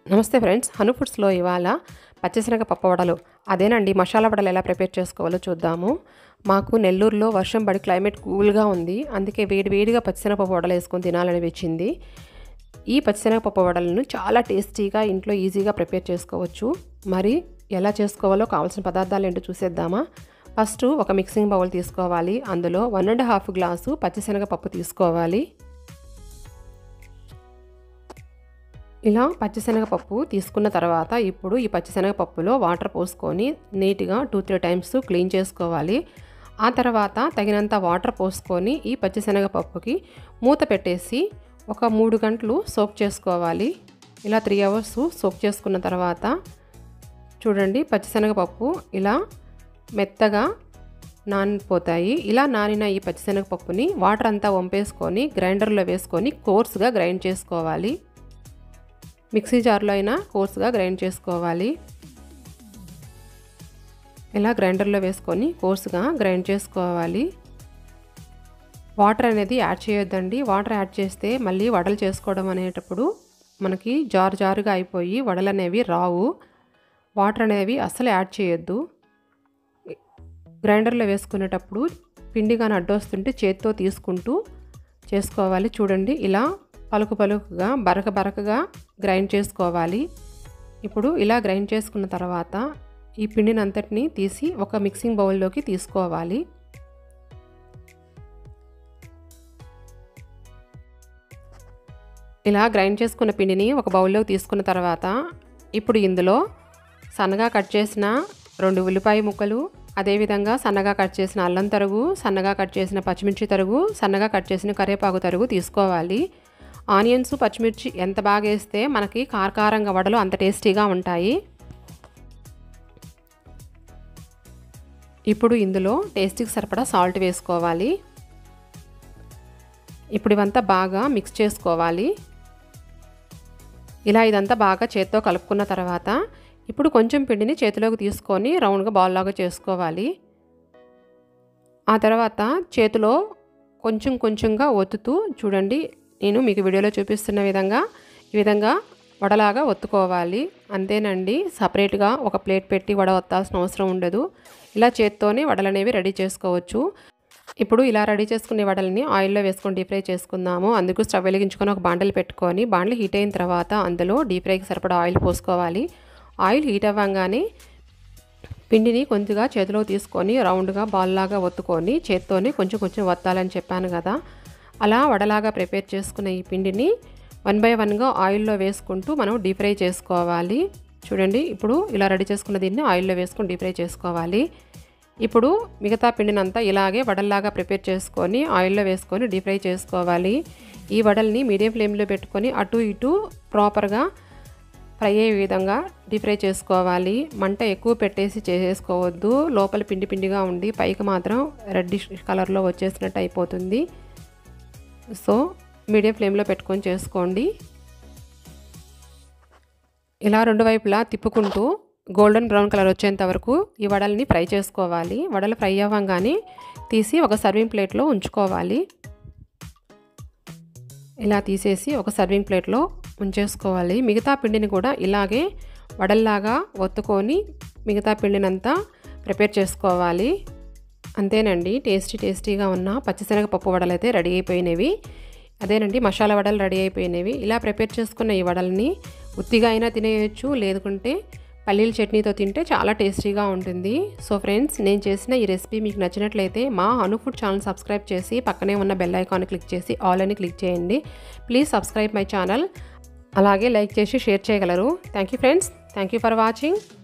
నమస్తే ఫ్రెండ్స్ హను ఫుడ్స్లో ఇవాళ పచ్చిశనగ పప్పు వడలు అదేనండి మసాలా వడలు ఎలా ప్రిపేర్ చేసుకోవాలో చూద్దాము మాకు నెల్లూరులో వర్షం పడి క్లైమేట్ కూల్గా ఉంది అందుకే వేడి వేడిగా పచ్చిశనగపప్పు వడలు వేసుకొని తినాలని వచ్చింది ఈ పచ్చిశనగపప్పు వడలను చాలా టేస్టీగా ఇంట్లో ఈజీగా ప్రిపేర్ చేసుకోవచ్చు మరి ఎలా చేసుకోవాలో కావాల్సిన పదార్థాలు ఏంటో చూసేద్దామా ఫస్ట్ ఒక మిక్సింగ్ బౌల్ తీసుకోవాలి అందులో వన్ అండ్ హాఫ్ గ్లాసు పచ్చిశనగపప్పు తీసుకోవాలి ఇలా పచ్చిశనగపప్పు తీసుకున్న తర్వాత ఇప్పుడు ఈ పచ్చిశనగపప్పులో వాటర్ పోసుకొని నీట్గా టూ త్రీ టైమ్స్ క్లీన్ చేసుకోవాలి ఆ తర్వాత తగినంత వాటర్ పోసుకొని ఈ పచ్చిశనగపప్పుకి మూత పెట్టేసి ఒక మూడు గంటలు సోక్ చేసుకోవాలి ఇలా త్రీ అవర్స్ సోక్ చేసుకున్న తర్వాత చూడండి పచ్చిశనగపప్పు ఇలా మెత్తగా నానిపోతాయి ఇలా నానిన ఈ పచ్చిశనగపప్పుని వాటర్ అంతా వంపేసుకొని గ్రైండర్లో వేసుకొని కోర్స్గా గ్రైండ్ చేసుకోవాలి మిక్సీ జార్లో అయినా కోర్స్గా గ్రైండ్ చేసుకోవాలి ఇలా గ్రైండర్లో వేసుకొని కోర్స్గా గ్రైండ్ చేసుకోవాలి వాటర్ అనేది యాడ్ చేయొద్దండి వాటర్ యాడ్ చేస్తే మళ్ళీ వడలు చేసుకోవడం అనేటప్పుడు మనకి జారు జారుగా అయిపోయి వడలు అనేవి రావు వాటర్ అనేవి అస్సలు యాడ్ చేయొద్దు గ్రైండర్లో వేసుకునేటప్పుడు పిండి కానీ అడ్డొస్తుంటే చేతితో తీసుకుంటూ చేసుకోవాలి చూడండి ఇలా పలుకు పలుకుగా బరక బరకగా గ్రైండ్ చేసుకోవాలి ఇప్పుడు ఇలా గ్రైండ్ చేసుకున్న తర్వాత ఈ పిండిని అంతటిని తీసి ఒక మిక్సింగ్ బౌల్లోకి తీసుకోవాలి ఇలా గ్రైండ్ చేసుకున్న పిండిని ఒక బౌల్లోకి తీసుకున్న తర్వాత ఇప్పుడు ఇందులో సన్నగా కట్ చేసిన రెండు ఉల్లిపాయ ముక్కలు అదేవిధంగా సన్నగా కట్ చేసిన అల్లం తరుగు సన్నగా కట్ చేసిన పచ్చిమిర్చి తరుగు సన్నగా కట్ చేసిన కరివేపాకు తరుగు తీసుకోవాలి ఆనియన్స్ పచ్చిమిర్చి ఎంత బాగా వేస్తే మనకి కారకారంగా వడలు అంత టేస్టీగా ఉంటాయి ఇప్పుడు ఇందులో టేస్టీకి సరిపడా సాల్ట్ వేసుకోవాలి ఇప్పుడు ఇవంతా బాగా మిక్స్ చేసుకోవాలి ఇలా ఇదంతా బాగా చేత్తో కలుపుకున్న తర్వాత ఇప్పుడు కొంచెం పిండిని చేతిలోకి తీసుకొని రౌండ్గా బాల్ లాగా చేసుకోవాలి ఆ తర్వాత చేతిలో కొంచెం కొంచెంగా ఒత్తుతూ చూడండి నేను మీకు వీడియోలో చూపిస్తున్న విధంగా ఈ విధంగా వడలాగా ఒత్తుకోవాలి అంతేనండి సపరేట్గా ఒక ప్లేట్ పెట్టి వడ ఒత్తాల్సిన అవసరం ఉండదు ఇలా చేత్తోనే వడలు అనేవి రెడీ చేసుకోవచ్చు ఇప్పుడు ఇలా రెడీ చేసుకునే వడలని ఆయిల్లో వేసుకొని డీప్ ఫ్రై చేసుకుందాము అందుకు స్టవ్ వెలిగించుకొని ఒక బాండలు పెట్టుకొని బాండలు హీట్ అయిన తర్వాత అందులో డీప్ ఫ్రైకి సరిపడా ఆయిల్ పోసుకోవాలి ఆయిల్ హీట్ అవ్వగానే పిండిని కొద్దిగా చేతిలో తీసుకొని రౌండ్గా బాల్ లాగా ఒత్తుకొని చేత్తోని కొంచెం కొంచెం వత్తాలని చెప్పాను కదా అలా వడలాగా ప్రిపేర్ చేసుకున్న ఈ పిండిని వన్ బై వన్గా ఆయిల్లో వేసుకుంటూ మనం డీప్ ఫ్రై చేసుకోవాలి చూడండి ఇప్పుడు ఇలా రెడీ చేసుకున్న దీన్ని ఆయిల్లో వేసుకొని డీప్ ఫ్రై చేసుకోవాలి ఇప్పుడు మిగతా పిండినంతా ఇలాగే వడల్లాగా ప్రిపేర్ చేసుకొని ఆయిల్లో వేసుకొని డీప్ ఫ్రై చేసుకోవాలి ఈ వడల్ని మీడియం ఫ్లేమ్లో పెట్టుకొని అటు ఇటు ప్రాపర్గా ఫ్రై అయ్యే విధంగా డీప్ ఫ్రై చేసుకోవాలి మంట ఎక్కువ పెట్టేసి చేసుకోవద్దు లోపల పిండి పిండిగా ఉండి పైకి మాత్రం రెడ్డిష్ కలర్లో వచ్చేసినట్టు అయిపోతుంది సో మీడియం ఫ్లేమ్లో పెట్టుకొని చేసుకోండి ఇలా రెండు వైపులా తిప్పుకుంటూ గోల్డెన్ బ్రౌన్ కలర్ వచ్చేంత వరకు ఈ వడల్ని ఫ్రై చేసుకోవాలి వడలు ఫ్రై అవ్వగానే తీసి ఒక సర్వింగ్ ప్లేట్లో ఉంచుకోవాలి ఇలా తీసేసి ఒక సర్వింగ్ ప్లేట్లో ఉంచేసుకోవాలి మిగతా పిండిని కూడా ఇలాగే వడల్లాగా ఒత్తుకొని మిగతా పిండినంతా ప్రిపేర్ చేసుకోవాలి అంతేనండి టేస్టీ టేస్టీగా ఉన్న పచ్చిశనగపప్పు వడలు అయితే రెడీ అయిపోయినవి అదేనండి మసాలా వడలు రెడీ అయిపోయినవి ఇలా ప్రిపేర్ చేసుకున్న ఈ వడల్ని ఉత్తిగా అయినా తినేయచ్చు లేదుకుంటే పల్లీల చట్నీతో తింటే చాలా టేస్టీగా ఉంటుంది సో ఫ్రెండ్స్ నేను చేసిన ఈ రెసిపీ మీకు నచ్చినట్లయితే మా అను ఫుడ్ ఛానల్ సబ్స్క్రైబ్ చేసి పక్కనే ఉన్న బెల్ ఐకాన్ క్లిక్ చేసి ఆల్ అని క్లిక్ చేయండి ప్లీజ్ సబ్స్క్రైబ్ మై ఛానల్ అలాగే లైక్ చేసి షేర్ చేయగలరు thank you friends thank you for watching